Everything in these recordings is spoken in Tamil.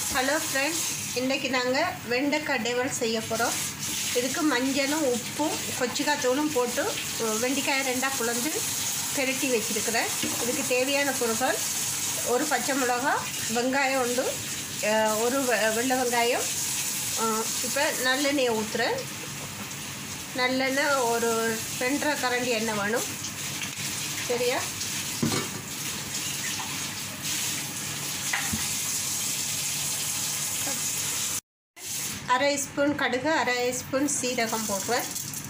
ஹலோ ஃப்ரெண்ட்ஸ் இன்றைக்கி நாங்கள் வெண்டைக்காய் டெவல் செய்ய போகிறோம் இதுக்கு மஞ்சளும் உப்பும் கொச்சிக்காய் தூளும் போட்டு அஹ், வெண்டைக்காயை ரெண்டாக புலந்து பெரட்டி வச்சுருக்கிறேன் இதுக்கு தேவையான பொருட்கள் ஒரு பச்சை மிளகா வெங்காயம் உண்டு அஹ், ஒரு வெ- வெள்ளை வெங்காயம் இப்போ நல்லெண்ணெயை ஊற்றுறேன் நல்லெண்ணெய் ஒரு ரெண்டரை கரண்டி எண்ணெய் வேணும் சரியா அரை ஸ்பூன் கடுகு அரை ஸ்பூன் சீரகம் போடுவேன்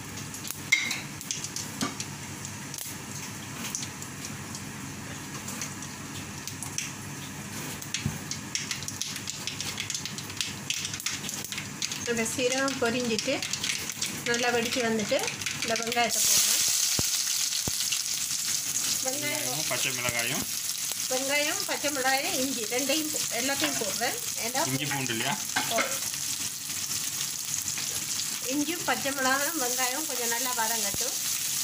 இந்த சீரகம் பொரிஞ்சிட்டு நல்லா வெடிச்சு வந்துட்டு இந்த வெங்காயத்தை போடுறேன் வெங்காயம் வெங்காயமும் பச்சை மிளகாயும் வெங்காயம் பச்சை மிளகாயம் இஞ்சி ரெண்டையும் போ- எல்லாத்தையும் போடுறேன் ஏன்னா இஞ்சி பூண்டு இல்லையா இஞ்சியும் பச்சை மிளகாயும் வெங்காயம் கொஞ்சம் நல்லா வதங்கட்டும்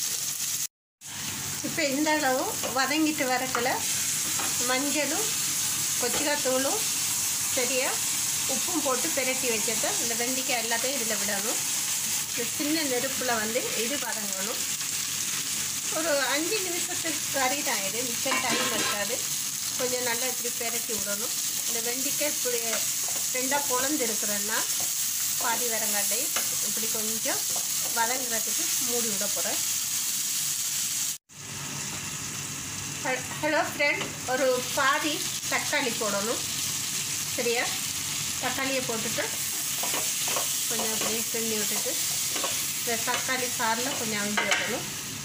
இப்போ இந்த அளவு வதங்கிட்டு வரக்குள்ள மஞ்சளும் கொச்சிக்காய் தூளும் சரியா உப்பும் போட்டு பிரட்டி வச்சுட்டு இந்த வெண்டைக்காய் எல்லாத்தையும் இதில் விடணும் இந்த சின்ன நெருப்பில் வந்து இது வதங்கணும் ஒரு அஞ்சு நிமிஷத்துக்கு கறி தான் இது மிச்சம் டைம் இருக்காது கொஞ்சம் நல்லா இப்படி பிரட்டி விடணும் இந்த வெண்டைக்காய் இப்படி ரெண்டாக பொழந்து இருக்கிறேன்னா பாதி வரங்காட்டை இப்படி கொஞ்சம் வதங்குறதுக்கு மூடி விட போகிறேன் ஹலோ ஃப்ரெண்ட் ஒரு பாதி தக்காளி போடணும் சரியா தக்காளியை போட்டுட்டு கொஞ்சம் அப்படியே கிண்டி விட்டுட்டு இந்த தக்காளி சாரில் கொஞ்சம் அவிஞ்சு வரணும்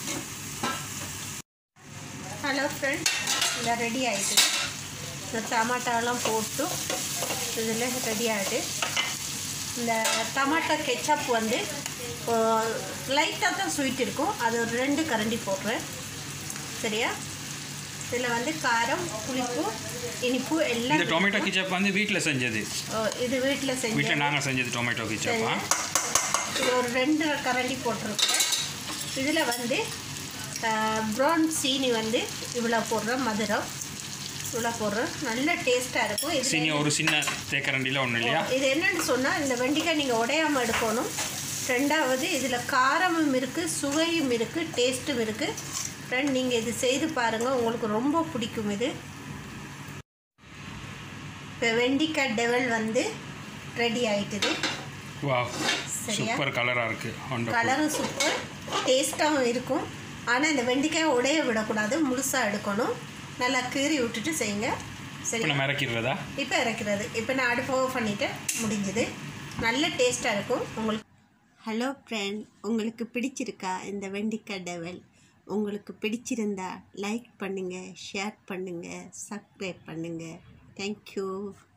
ஹலோ ஃப்ரெண்ட் இந்த ரெடி ஆகிட்டு இந்த டமாட்டாலாம் போட்டு இதில் ரெடி ஆகிட்டு இந்த டமாட்டா கெச்சப் வந்து லைட்டாக தான் ஸ்வீட் இருக்கும் அது ஒரு ரெண்டு கரண்டி போடுறேன் சரியா இதில் வந்து காரம் புளிப்பு இனிப்பு எல்லாம் இந்த டொமேட்டோ கிச்சப் வந்து வீட்டில் செஞ்சது ஓ, இது வீட்டில் செஞ்ச வீட்டில் நாங்கள் செஞ்சது டொமேட்டோ கிச்சப்பா இது ஒரு ரெண்டு கரண்டி போட்டிருக்கேன் இதில் வந்து ப்ரௌன் சீனி வந்து இவ்வளோ போடுறோம் மதுரம் இவ்வளோ போடுறோம் நல்ல டேஸ்ட்டாக இருக்கும் இது சீனி ஒரு சின்ன தேக்கரண்டியில் ஒன்றும் இல்லையா இது என்னன்னு சொன்னால் இந்த வெண்டைக்காய் நீங்கள் உடையாமல் எடுக்கணும் ரெண்டாவது இதில் காரமும் இருக்குது சுவையும் இருக்குது டேஸ்ட்டும் இருக்குது ஃப்ரெண்ட் நீங்கள் இது செய்து பாருங்கள் உங்களுக்கு ரொம்ப பிடிக்கும் இது இப்போ வெண்டைக்காய் டெவல் வந்து ரெடி ஆயிட்டுது வா சரியா? சூப்பர் கலராக இருக்குது கலரும் சூப்பர் டேஸ்ட்டாகவும் இருக்கும் ஆனால் இந்த வெண்டைக்காயை உடைய விடக்கூடாது முழுசாக எடுக்கணும் நல்லா கீறி விட்டுட்டு செய்யுங்க சரி இப்போ நம்ம இறக்கிடுறதா இப்போ இறக்கிறது இப்போ நான் அடுப்பு ஆஃப் பண்ணிவிட்டு முடிஞ்சுது நல்ல டேஸ்ட்டாக இருக்கும் உங்களுக்கு ஹலோ ஃப்ரெண்ட் உங்களுக்கு பிடிச்சிருக்கா இந்த வெண்டிக்காய் டெவல் உங்களுக்கு பிடிச்சிருந்தா லைக் பண்ணுங்கள் ஷேர் பண்ணுங்கள் சப்ஸ்கிரைப் பண்ணுங்கள் தேங்க்யூ